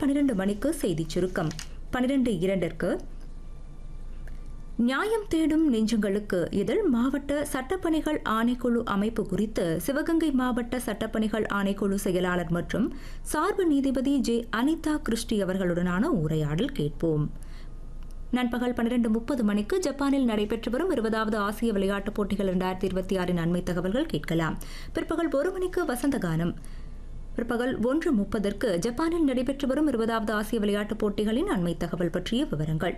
பனிரெண்டு மணிக்கு செய்திச் சுருக்கம் பனிரெண்டு இரண்டிற்கு நியாயம் தேடும் நெஞ்சங்களுக்கு இதில் மாவட்ட சட்டப்பணிகள் ஆணைக்குழு அமைப்பு குறித்து சிவகங்கை மாவட்ட சட்டப்பணிகள் ஆணைக்குழு செயலாளர் மற்றும் சார்பு நீதிபதி ஜே அனிதா கிறிஸ்டி அவர்களுடனான உரையாடல் கேட்போம் நண்பகல் பன்னிரண்டு முப்பது மணிக்கு ஜப்பானில் நடைபெற்று வரும் இருபதாவது ஆசிய விளையாட்டுப் போட்டிகள் இரண்டாயிரத்தி இருபத்தி ஆறின் அண்மை தகவல்கள் கேட்கலாம் பிற்பகல் ஒரு மணிக்கு வசந்த கானம் பிற்பகல் ஒன்று முப்பதற்கு ஜப்பானில் நடைபெற்று வரும் இருபதாவது ஆசிய விளையாட்டுப் போட்டிகளின் அண்மை தகவல் பற்றிய விவரங்கள்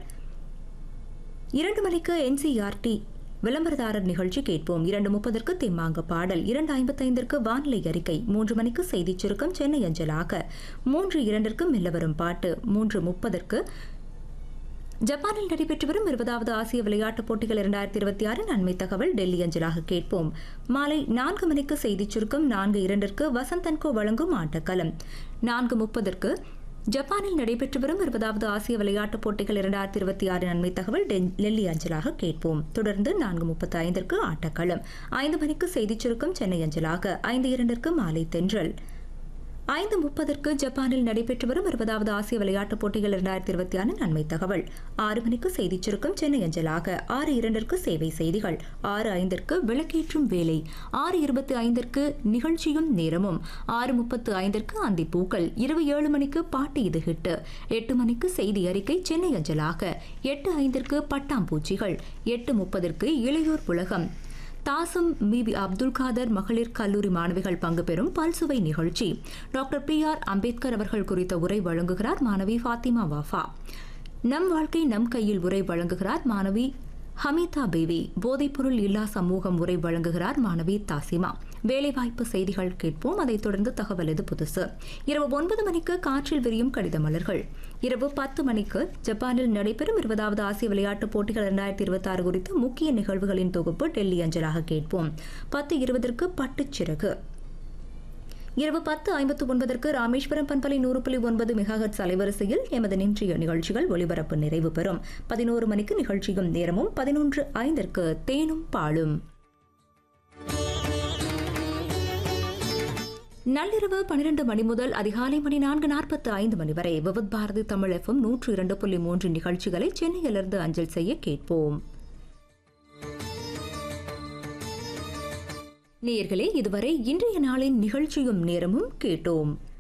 இரண்டு மணிக்கு என்சிஆர்டி விளம்பரதாரர் நிகழ்ச்சி கேட்போம் இரண்டு முப்பதற்கு தெம்மாங்க பாடல் இரண்டு ஐம்பத்தைந்திற்கு வானிலை அறிக்கை மூன்று மணிக்கு செய்திச் சுருக்கம் சென்னை அஞ்சலாக மூன்று இரண்டிற்கு மெல்ல வரும் பாட்டு மூன்று முப்பதற்கு ஜப்பானில் நடைபெற்று வரும் இருபதாவது ஆசிய விளையாட்டுப் போட்டிகள் இரண்டாயிரத்தி இருபத்தி ஆறின் அண்மை தகவல் டெல்லி அஞ்சலாக கேட்போம் மாலை நான்கு மணிக்கு செய்திச் சுருக்கம் நான்கு இரண்டிற்கு வசந்தன்கோ வழங்கும் ஆட்டக்களம் நான்கு முப்பதற்கு ஜப்பானில் நடைபெற்று வரும் இருபதாவது ஆசிய விளையாட்டுப் போட்டிகள் இரண்டாயிரத்தி இருபத்தி ஆறின் அண்மை தகவல் டெல்லி அஞ்சலாக கேட்போம் தொடர்ந்து நான்கு முப்பத்தி ஐந்திற்கு ஆட்டக்களம் ஐந்து மணிக்கு செய்திச் சுருக்கம் சென்னை அஞ்சலாக ஐந்து இரண்டிற்கு மாலை தென்றல் ஐந்து முப்பதற்கு ஜப்பானில் நடைபெற்று வரும் இருபதாவது ஆசிய விளையாட்டுப் போட்டிகள் இரண்டாயிரத்தி இருபத்தி ஆறு நன்மை தகவல் ஆறு மணிக்கு செய்திச் சுருக்கம் சென்னை அஞ்சலாக ஆறு இரண்டிற்கு சேவை செய்திகள் ஆறு ஐந்திற்கு விளக்கேற்றும் வேலை ஆறு இருபத்தி ஐந்திற்கு நிகழ்ச்சியும் நேரமும் ஆறு முப்பத்து ஐந்திற்கு அந்தி பூக்கள் இரவு ஏழு மணிக்கு பாட்டு இது ஹிட்டு எட்டு மணிக்கு செய்தி அறிக்கை சென்னை அஞ்சலாக எட்டு ஐந்திற்கு பட்டாம்பூச்சிகள் எட்டு முப்பதற்கு இளையோர் உலகம் தாசம் பிபி அப்துல் காதர் மகளிர் கல்லூரி மாணவிகள் பங்கு பெறும் பல்சுவை நிகழ்ச்சி டாக்டர் பி ஆர் அம்பேத்கர் அவர்கள் குறித்த உரை வழங்குகிறார் மாணவி ஃபாத்திமா வாஃபா நம் வாழ்க்கை நம் கையில் உரை வழங்குகிறார் மாணவி ஹமிதா பேபி போதைப்பொருள் இல்லா சமூகம் உரை வழங்குகிறார் மாணவி தாசிமா வேலைவாய்ப்பு செய்திகள் கேட்போம் அதைத் தொடர்ந்து தகவல் இது புதுசு இரவு ஒன்பது மணிக்கு காற்றில் விரியும் கடித மலர்கள் இரவு பத்து மணிக்கு ஜப்பானில் நடைபெறும் இருபதாவது ஆசிய விளையாட்டுப் போட்டிகள் இரண்டாயிரத்தி இருபத்தி ஆறு குறித்து முக்கிய நிகழ்வுகளின் தொகுப்பு டெல்லி அஞ்சலாக கேட்போம் பத்து இருபதற்கு பட்டுச்சிறகு இரவு பத்து ஐம்பத்து ஒன்பதற்கு ராமேஸ்வரம் பண்பலை நூறு புள்ளி ஒன்பது மெகாஹட்ஸ் அலைவரிசையில் எமது நின்றைய நிகழ்ச்சிகள் ஒலிபரப்பு நிறைவு பெறும் பதினோரு மணிக்கு நிகழ்ச்சியும் நேரமும் பதினொன்று ஐந்திற்கு தேனும் பாலும் நள்ளிரவு பனிரெண்டு மணி முதல் அதிகாலை மணி நான்கு நாற்பத்து ஐந்து மணி வரை விவத் பாரதி தமிழ் எஃப்எம் நூற்று இரண்டு புள்ளி மூன்று நிகழ்ச்சிகளை சென்னையிலிருந்து அஞ்சல் செய்ய கேட்போம் நேயர்களே இதுவரை இன்றைய நாளின் நிகழ்ச்சியும் நேரமும் கேட்டோம்